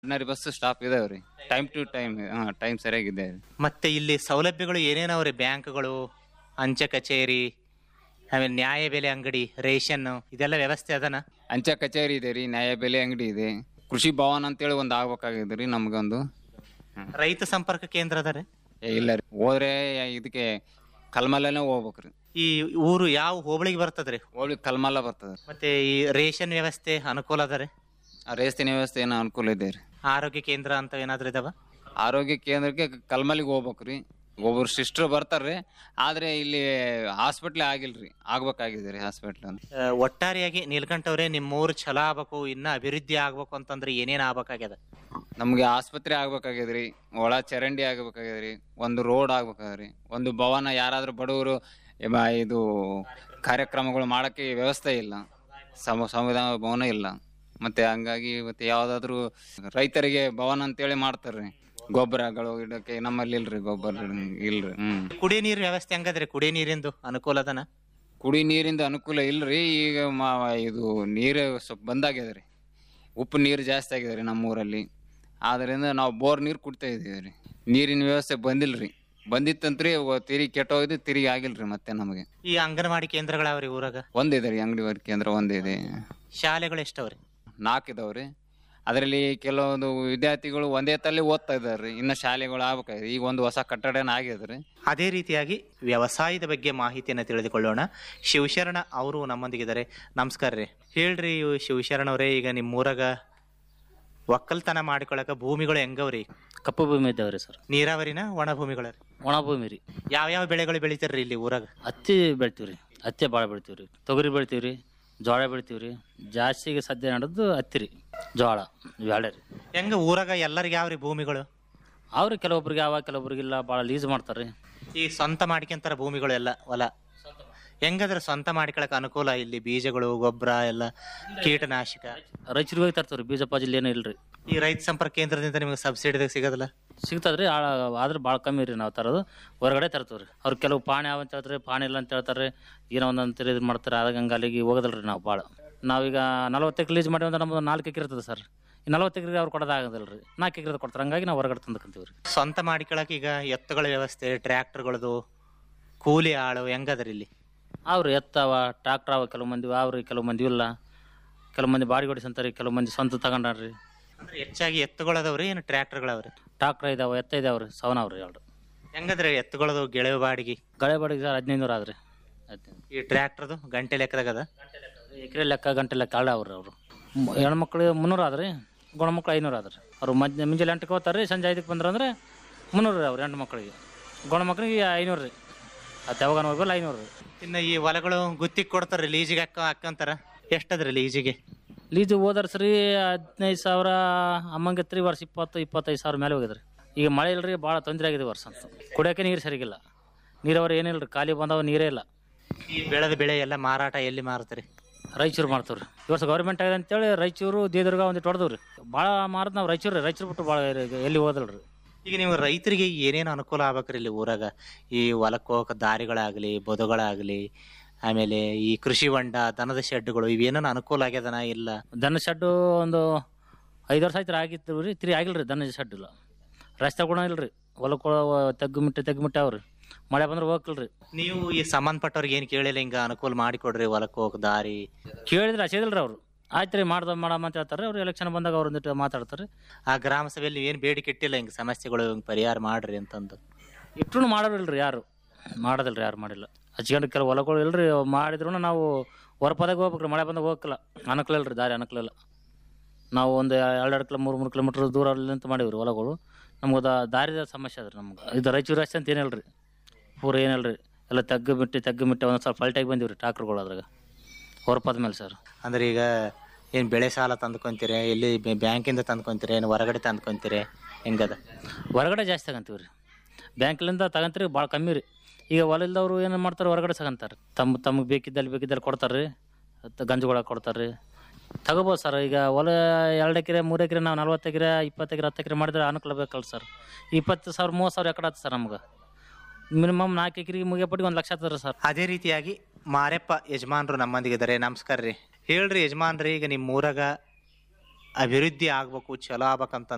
ordinary bus stop ಇದಾವೆ ರೀ time to time ಹಾಂ ಟೈಮ್ ಸರಿಯಾಗಿದೆ ಮತ್ತೆ ಇಲ್ಲಿ ಸೌಲಭ್ಯಗಳು ಏನೇನವ್ರಿ ಬ್ಯಾಂಕ್ಗಳು ಅಂಚೆ ಕಚೇರಿ ಆಮೇಲೆ ನ್ಯಾಯ ಬೆಲೆ ಅಂಗಡಿ ರೇಷನ್ ಇದೆಲ್ಲ ವ್ಯವಸ್ಥೆ ಅದನ ಅಂಚೆ ಕಚೇರಿ ಇದೆ ರೀ ನ್ಯಾಯಬೆಲೆ ಅಂಗಡಿ ಇದೆ ಕೃಷಿ ಭವನ ಅಂತೇಳಿ ಒಂದು ಆಗ್ಬೇಕಾಗಿದೆ ರೀ ನಮಗೊಂದು ರೈತ ಸಂಪರ್ಕ ಕೇಂದ್ರ ಅದ ರೀ ಏ, ಇಲ್ಲ ರೀ ಹೋದ್ರೆ ಇದಕ್ಕೆ ಕಲ್ಮಲ್ಲನೇ ಹೋಗ್ಬೇಕು ರೀ ಈ ಊರು ಯಾವ ಹೋಬಳಿಗೆ ಬರ್ತದ್ರಿ ಹೋಗ್ಲಿ ಕಲ್ಮಲ್ಲ ಬರ್ತದೆ ಮತ್ತೆ ಈ ರೇಷನ್ ವ್ಯವಸ್ಥೆ ಅನುಕೂಲ ಅದ ರೀ ಆ ರೇಸ್ತಿನ ವ್ಯವಸ್ಥೆ ಏನೋ ಅನುಕೂಲ ಇದೆ ರೀ ಆರೋಗ್ಯ ಕೇಂದ್ರ ಅಂತ ಏನಾದ್ರು ಇದಾವ ಆರೋಗ್ಯ ಕೇಂದ್ರಕ್ಕೆ ಕಲ್ಮಲ್ಲಿಗೆ ಹೋಗ್ಬೇಕು ರೀ ಒಬ್ಬರು ಸಿಸ್ಟರ್ ಬರ್ತಾರ್ರಿ ಆದ್ರೆ ಇಲ್ಲಿ ಹಾಸ್ಪಿಟ್ಲ್ ಆಗಿಲ್ರಿ ಆಗ್ಬೇಕಾಗಿದೆ ರೀ ಹಾಸ್ಪಿಟ್ಲ್ ಅಂತ ಆ, ಒಟ್ಟಾರೆಯಾಗಿ ನೀಲ್ಕಂಠವ್ರೆ ನಿಮ್ಮ ಊರು ಛಲ ಆಗ್ಬೇಕು ಇನ್ನ ಅಭಿವೃದ್ಧಿ ಆಗ್ಬೇಕು ಅಂತಂದ್ರೆ ಏನೇನ್ ಆಗ್ಬೇಕಾಗ್ಯದ ನಮ್ಗೆ ಆಸ್ಪತ್ರೆ ಆಗ್ಬೇಕಾಗ್ಯದ ರೀ ಒಳ ಚರಂಡಿ ಆಗ್ಬೇಕಾಗ್ಯದ ರೀ ಒಂದು ರೋಡ್ ಆಗ್ಬೇಕಾಗ್ಯದ ರೀ ಒಂದು ಭವನ ಯಾರಾದ್ರೂ ಬಡವರು ಎಮ- ಇದು ಕಾರ್ಯಕ್ರಮಗಳು ಮಾಡಕ್ಕೆ ವ್ಯವಸ್ಥೆ ಇಲ್ಲ ಸಮ ಸಂವಿಧಾನ ಭವನ ಇಲ್ಲ ಮತ್ತೆ ಹಂಗಾಗಿ ಮತ್ತೆ ಯಾವ್ದಾದ್ರು ರೈತರಿಗೆ ಭವನ ಅಂತೇಳಿ ಮಾಡ್ತಾರ್ರಿ ಗೊಬ್ಬರಗಳು ಇಡಕ್ಕೆ ನಮ್ಮಲ್ಲಿ ಇಲ್ರಿ ಗೊಬ್ಬರ ಇಲ್ರಿ ಹ್ಮ್ ಕುಡಿಯ ನೀರ್ ವ್ಯವಸ್ಥೆ ಹೆಂಗದ್ರಿ ಕುಡಿಯ ನೀರಿಂದು ಅನುಕೂಲ ಅದನ ಕುಡಿ ನೀರಿಂದ ಅನುಕೂಲ ಇಲ್ರಿ ಈಗ ಮ- ಇದು ನೀರು ಸ್ವಲ್ಪ ಬಂದಾಗ್ಯದ ರೀ ಉಪ್ಪು ನೀರು ಜಾಸ್ತಿ ಆಗಿದೆ ರೀ ನಮ್ಮೂರಲ್ಲಿ ಆದ್ರಿಂದ ನಾವು ಬೋರ್ ನೀರು ಕುಡ್ತಾ ಇದೀವಿ ರೀ ನೀರಿನ ವ್ಯವಸ್ಥೆ ಬಂದಿಲ್ರಿ ಬಂದಿತ್ತಂತ್ರಿ ಅವು ತಿರುಗಿ ಕೆಟ್ಟೋಗಿದ್ದು ತಿರುಗಿ ಆಗಿಲ್ರಿ ಮತ್ತೆ ನಮಗೆ ಈ ಅಂಗನವಾಡಿ ಕೇಂದ್ರಗಳವ್ರಿ ಊರಾಗ ಒಂದಿದೆ ರೀ ಅಂಗಡಿ ವರ್ಕ್ ಕೇಂದ್ರ ಒಂದಿದೆ ಶಾಲೆಗಳು ಎಷ್ಟವ್ರಿ ನಾಲ್ಕು ಇದಾವ್ರಿ ಅದರಲ್ಲಿ ಕೆಲವೊಂದು ವಿದ್ಯಾರ್ಥಿಗಳು ಒಂದೇ ತಲ್ಲಿ ಓದ್ತಾ ಇದಾರೆ ರೀ ಇನ್ನು ಶಾಲೆಗಳು ಆಗ್ಬೇಕಾಗಿದೆ ಈಗ ಒಂದು ಹೊಸ ಕಟ್ಟಡನ ಆಗಿದೆ ರೀ ಅದೇ ರೀತಿಯಾಗಿ ವ್ಯವಸಾಯದ ಬಗ್ಗೆ ಮಾಹಿತಿಯನ್ನು ತಿಳಿದುಕೊಳ್ಳೋಣ ಶಿವಶರಣ ಅವರು ನಮ್ಮೊಂದಿಗಿದ್ದಾರೆ ನಮಸ್ಕಾರ ರೀ ಹೇಳ್ರಿ ಇವು ಶಿವಶರಣ ಅವರೇ ಈಗ ನಿಮ್ಮ ಊರಾಗ ಒಕ್ಕಲ್ತನ ಮಾಡ್ಕೊಳಕ ಭೂಮಿಗಳು ಹೆಂಗವ್ರಿ ಕಪ್ಪು ಭೂಮಿ ಇದ್ದಾವ್ರಿ ಸರ್ ನೀರಾವರಿನ ಒಣ ಭೂಮಿಗಳ ಒಣ ಭೂಮಿ ರೀ ಯಾವ್ಯಾವ ಬೆಳೆಗಳು ಬೆಳಿತಾರ್ರಿ ಇಲ್ಲಿ ಊರಾಗ ಹತ್ತಿ ಬೆಳಿತೀವಿ ರೀ ಹತ್ತಿ ಭಾಳ ಬೆಳಿತೀವಿ ರೀ ತೊಗರಿ ಬೆಳಿತೀವಿ ರೀ ಜೋಳ ಬೆಳಿತೀವಿ ರೀ ಜಾಸ್ತಿಗೆ ಸದ್ಯ ನಡೆದು ಹತ್ತಿ ರೀ ಜೋಳ ಇವೆರಡೇ ರೀ ಹೆಂಗ ಊರಾಗ ಎಲ್ಲರಿಗೆ ಯಾವ್ರಿ ಭೂಮಿಗಳು ಅವ್ರು ಕೆಲವೊಬ್ರಿಗೆ ಅವ ಕೆಲವೊಬ್ರಿಗಿಲ್ಲ ಭಾಳ ಲೀಸ್ ಮಾಡ್ತಾರೆ ರೀ ಈ ಸ್ವಂತ ಮಾಡ್ಕೊಂತಾರ ಭೂಮಿಗಳು ಎಲ್ಲ ಹೊಲ ಹೆಂಗದ್ರ ಸ್ವಂತ ಮಾಡ್ಕೊಳಕ್ ಅನುಕೂಲ ಇಲ್ಲಿ ಬೀಜಗಳು ಗೊಬ್ಬರ ಎಲ್ಲ ಕೀಟನಾಶಕ ರೈತರಿಗೆ ಹೋಗಿ ತರ್ತೀವಿ ರೀ ಬೀಜ ಪಾಜಿಲ್ ಏನೂ ಇಲ್ಲ ರೀ ಈ ರೈತ ಸಂಪರ್ಕ ಕೇಂದ್ರದಿಂದ ನಿಮಗೆ ಸಬ್ಸಿಡಿದಾಗ ಸಿಗೋದಿಲ್ಲ ಸಿಗ್ತದೆ ರೀ ಆದ್ರೆ ಭಾಳ ಕಮ್ಮಿ ರೀ ನಾವು ತರೋದು ಹೊರಗಡೆ ತರ್ತೀವಿ ರೀ ಅವ್ರು ಕೆಲವು ಪಾಣಿ ಅವ ಅಂತ ಹೇಳ್ತಾರೆ ಪಾಣಿ ಇಲ್ಲ ಅಂತ ಹೇಳ್ತಾರೆ ಏನೋ ಒಂದೊಂದು ಇದು ಮಾಡ್ತಾರೆ ಆದಾಗ ಹಂಗೆ ಅಲ್ಲಿಗೆ ಹೋಗೋದಿಲ್ಲ ರೀ ನಾವು ಭಾಳ ನಾವೀಗ ನಲ್ವತ್ತು ಎಕರೆ ಲೀಸ್ ಮಾಡಿ ಅಂದ್ರೆ ನಮ್ಮದು ನಾಲ್ಕು ಎಕರೆ ಇರ್ತದೆ ಸರ್ ಈ ನಲ್ವತ್ತು ಎಕರೆಗೆ ಅವ್ರು ಕೊಡೋದಾಗೋದಿಲ್ಲ ರೀ ನಾಲ್ಕು ಎಕರೆ ಕೊಡ್ತಾರೆ ಹಂಗಾಗಿ ನಾವು ಹೊರಗಡೆ ತಂದ್ಕೊಂತೀವಿ ರೀ ಸ್ವಂತ ಮಾಡ್ಕೊಳಕ್ ಈಗ ಎತ್ತುಗಳ ವ್ಯವಸ್ಥೆ ಟ್ರ್ಯಾಕ್ಟರ್ಗಳದು ಕೂಲಿ ಆಳು ಹೆಂಗದ್ರಿ ಇಲ್ಲಿ ಅವ್ರು ಎತ್ತವ ಟ್ರಾಕ್ಟರ್ ಅವ ಕೆಲವು ಮಂದಿ ಅವ್ರಿ ಕೆಲವು ಮಂದಿ ಇಲ್ಲ ಕೆಲವು ಮಂದಿ ಬಾಡಿ ಹೊಡಿಸಂತಾರೆ ಕೆಲವು ಮಂದಿ ಸ್ವಂತ ತಗೊಂಡಾರ್ರಿ ಅಂದ್ರೆ ಹೆಚ್ಚಾಗಿ ಎತ್ತುಗಳದವ್ರಿ ಏನು ಟ್ರ್ಯಾಕ್ಟರ್ಗಳವ್ರಿ ಟ್ರಾಕ್ಟರ್ ಇದಾವ ಎತ್ತ ಇದಾವ್ರಿ ಸವನ ಅವ್ರಿ ಎರಡು ಹೆಂಗದ್ರಿ ಎತ್ತುಗಳದು ಗೆಳೆಯ ಬಾಡಿಗೆ ಗಳೆ ಬಾಡಿಗೆ ಸರ್ ಹದಿನೈದು ನೂರು ಆದ್ರಿ ಹದಿನೈದು ಈ ಟ್ರ್ಯಾಕ್ಟರ್ದು ಗಂಟೆ ಲೆಕ್ಕದಾಗ ಅದ ಎಕರೆ ಲೆಕ್ಕ ಗಂಟೆ ಲೆಕ್ಕ ಅಲ್ಲ ಅವ್ರಿ ಅವರು ಹೆಣ್ಮಕ್ಳು ಮುನ್ನೂರು ಆದ್ರಿ ಗಂಡ್ಮಕ್ಳು ಐನೂರು ಆದ್ರಿ ಅವ್ರು ಮಧ್ಯ ಮುಂಜಾನೆ ಎಂಟಕ್ಕೆ ಹೋಗ್ತಾರೆ ರೀ ಸಂಜೆ ಐದಕ್ಕೆ ಬಂದ್ರೆ ಅಂದ್ರೆ ಮುನ್ನೂರು ರೀ ಅವ್ರು ಹೆಣ್ಣು ಮಕ್ಳಿಗೆ ಗಂಡು ಮಕ್ಳಿಗೆ ಐನೂರು ರೀ ಅದು ಯಾವಾಗ ಹೋಗಲ್ಲ ಐನೂರು ರೀ ಇನ್ನು ಈ ಹೊಲಗಳು ಗುತ್ತಿಗೆ ಕೊಡ್ತಾರ್ರಿ ಲೀಜಿಗೆ ಹಾಕ ಹಾಕಂತಾರ ಎಷ್ಟದ್ರಿ ಲೀಜಿಗೆ ಲೀಜು ಹೋದ್ರ ಸರಿ ಹದಿನೈದು ಸಾವಿರ ಅಮ್ಮಂಗಿತ್ತು ರೀ ವರ್ಷ ಇಪ್ಪತ್ತು ಇಪ್ಪತ್ತೈದು ಸಾವಿರ ಮೇಲೆ ಹೋಗಿದ್ರಿ ಈಗ ಮಳೆ ಇಲ್ರಿ ಭಾಳ ತೊಂದರೆ ಆಗಿದೆ ವರ್ಷ ಅಂತ ಕುಡಿಯೋಕೆ ನೀರು ಸರಿಗಿಲ್ಲ ನೀರಾವರಿ ಏನಿಲ್ಲ ರೀ ಖಾಲಿ ಬಂದವ ನೀರೇ ಇಲ್ಲ ಈ ಬೆಳೆದ ಬೆಳೆ ಎಲ್ಲ ಮಾರಾಟ ಎಲ್ಲಿ ಮಾರ್ತೀರಿ ರಾಯಚೂರು ಮಾಡ್ತೀವಿ ರೀ ಈ ವರ್ಷ ಗೌರ್ಮೆಂಟ್ ಆಗಿದೆ ಅಂತೇಳಿ ರಾಯಚೂರು ದೇದುರ್ಗ ಒಂದಿಟ್ಟು ಹೊಡೆದ್ವಿ ರೀ ಭಾಳ ಮಾರದ್ ನಾವು ರಾಯಚೂರು ರೀ ರಾಯಚೂರು ಬಿಟ್ಟು ಭಾಳ ಎಲ್ಲಿ ಹೋದಲ್ಲ ರೀ ಈಗ ನೀವು ರೈತರಿಗೆ ಏನೇನು ಅನುಕೂಲ ಆಗ್ಬೇಕ್ರಿ ಇಲ್ಲಿ ಊರಾಗ ಈ ಹೊಲಕ್ಕೆ ಹೋಗಕ್ಕೆ ದಾರಿಗಳಾಗಲಿ ಬದುಗಳಾಗಲಿ ಆಮೇಲೆ ಈ ಕೃಷಿ ಹೊಂಡ ದನದ ಶೆಡ್ಗಳು ಇವೇನೇನು ಅನುಕೂಲ ಆಗ್ಯದನ ಇಲ್ಲ ದನ ಶೆಡ್ಡು ಒಂದು ಐದು ವರ್ಷ ಆಯ್ತು ಆಗಿತ್ತು ರೀ ತಿರಿ ಆಗಿಲ್ಲ ರೀ ದನ ಶೆಡ್ ಇಲ್ಲ ರಸ್ತೆ ಕೂಡ ಇಲ್ಲ ರೀ ಹೊಲಕ್ಕೆ ತೆಗ್ಗು ಮಿಟ್ಟೆ ತೆಗ್ಗು ಮಿಟ್ಟೆ ಅವ್ರಿ ಮಳೆ ಬಂದ್ರೆ ಹೋಗಲ್ಲ ರೀ ನೀವು ಈ ಸಂಬಂಧಪಟ್ಟವ್ರಿಗೆ ಏನು ಕೇಳಿಲ್ಲ ಹಿಂಗ ಅನುಕೂಲ ಮಾಡಿಕೊಡ್ರಿ ಹೊಲಕ್ಕೆ ಹೋಗಕ್ ದಾರಿ ಕೇಳಿದ್ರೆ ಹಸಿದಿಲ್ಲ ರೀ ಅವರು ಆಯ್ತು ರೀ ಮಾಡ್ದ ಮಾಡಮ್ಮ ಅಂತ ಹೇಳ್ತಾರೆ ಅವ್ರು ಎಲೆಕ್ಷನ್ ಬಂದಾಗ ಅವ್ರು ಒಂದಿಟ್ಟು ಮಾತಾಡ್ತಾರೆ ಆ ಗ್ರಾಮ ಸಭೆಯಲ್ಲಿ ಏನು ಬೇಡಿಕೆ ಇಟ್ಟಿಲ್ಲ ಹಿಂಗ ಸಮಸ್ಯೆಗಳು ಹಿಂಗ್ ಪರಿಹಾರ ಮಾಡ್ರಿ ಅಂತಂದು ಇಟ್ಟರು ಮಾಡೋದಿಲ್ಲ ರೀ ಯಾರು ಮಾಡೋದಿಲ್ಲ ರೀ ಯಾರು ಮಾಡಿಲ್ಲ ಹಚ್ಕೊಂಡು ಕೆಲವು ಹೊಲಗಳು ಇಲ್ರಿ ಮಾಡಿದ್ರು ನಾವು ಹೊರಪದಾಗ ಹೋಗ್ಬೇಕು ರೀ ಮಳೆ ಬಂದಾಗ ಹೋಗಕ್ಕಿಲ್ಲ ಅನುಕೂಲ ಇಲ್ಲ ರೀ ದಾರಿ ಅನುಕೂಲ ಇಲ್ಲ ನಾವು ಒಂದು ಎರಡು ಎರಡು ಕಿಲೋ ಮೂರು ಮೂರು ಕಿಲೋಮೀಟ್ರ್ ದೂರ ನಿಂತು ಮಾಡೀವಿ ರೀ ಹೊಲಗಳು ನಮ್ಗೆ ದ ದಾರಿದ ಸಮಸ್ಯೆ ಅದ ರೀ ನಮ್ಗೆ ಇದು ರಾಯಚೂರು ಅಷ್ಟೇ ಅಂತ ಏನಿಲ್ಲ ರೀ ಪೂರ ಏನಿಲ್ಲ ರೀ ಎಲ್ಲ ತಗ್ಗು ಬಿಟ್ಟು ತಗ್ಗು ಬಿಟ್ಟು ಒಂದು ಸ್ವಲ್ಪ ಫಲ್ಟಾಗಿ ಬಂದೀವಿ ರೀ ಟ್ರಾಕ್ಟರ್ಗಳು ಅದ್ರಾಗ ಹೊರಪದ ಮೇಲೆ ಸರ್ ಅಂದ್ರೆ ಈಗ ಏನು ಬೆಳೆ ಸಾಲ ತಂದ್ಕೊಂತೀರಿ ಎಲ್ಲಿ ಬ್ಯಾ- ಬ್ಯಾಂಕಿಂದ ತಂದ್ಕೊಂತೀರಿ ಏನು ಹೊರಗಡೆ ತಂದ್ಕೊಂತೀರಿ ಹೆಂಗದ ಹೊರಗಡೆ ಜಾಸ್ತಿ ತಗೊಂತೀವಿ ರೀ ಬ್ಯಾಂಕ್ಲಿಂದ ತಗೊಂತೀರಿ ಭಾಳ ಕಮ್ಮಿ ರೀ ಈಗ ಹೊಲ ಇಲ್ದವ್ರು ಏನು ಮಾಡ್ತಾರೆ ಹೊರಗಡೆ ತಗೊಂತಾರೆ ತಮ್ಮ ತಮಗೆ ಬೇಕಿದ್ದಲ್ಲಿ ಬೇಕಿದ್ದಲ್ಲಿ ಕೊಡ್ತಾರೆ ರೀ ಗಂಜುಗಳ ಕೊಡ್ತಾರೆ ರೀ ತಗೋಬೋದು ಸರ್ ಈಗ ಹೊಲ ಎರಡು ಎಕರೆ ಮೂರು ಎಕರೆ ನಾವು ನಲ್ವತ್ತು ಎಕರೆ ಇಪ್ಪತ್ತು ಎಕರೆ ಹತ್ತು ಎಕರೆ ಮಾಡಿದ್ರೆ ಅನುಕೂಲ ಬೇಕಲ್ಲ ಸರ್ ಇಪ್ಪತ್ತು ಸಾವಿರ ಮೂವತ್ತು ಸಾವಿರ ಎಕಡೆ ಆಯ್ತು ಸರ್ ನಮ್ಗೆ ಮಿನಿಮಮ್ ನಾಲ್ಕು ಎಕರೆಗೆ ಮುಗಿಯಪಟ್ಟಿಗೆ ಒಂದು ಲಕ್ಷ ಆಗ್ತದೆ ಸರ್ ಅದೇ ರೀತಿಯಾಗಿ ಮಾರೆಪ್ಪ ಯಜಮಾನ್ರು ನಮ್ಮಂದಿಗಿದ್ದಾರೆ ನಮಸ್ಕಾರ ರೀ ಹೇಳ್ರಿ ಯಜಮಾನ್ರಿ ಈಗ ನಿಮ್ಮ ಊರಾಗ ಅಭಿವೃದ್ಧಿ ಆಗ್ಬೇಕು ಚಲೋ ಆಗ್ಬೇಕಂತ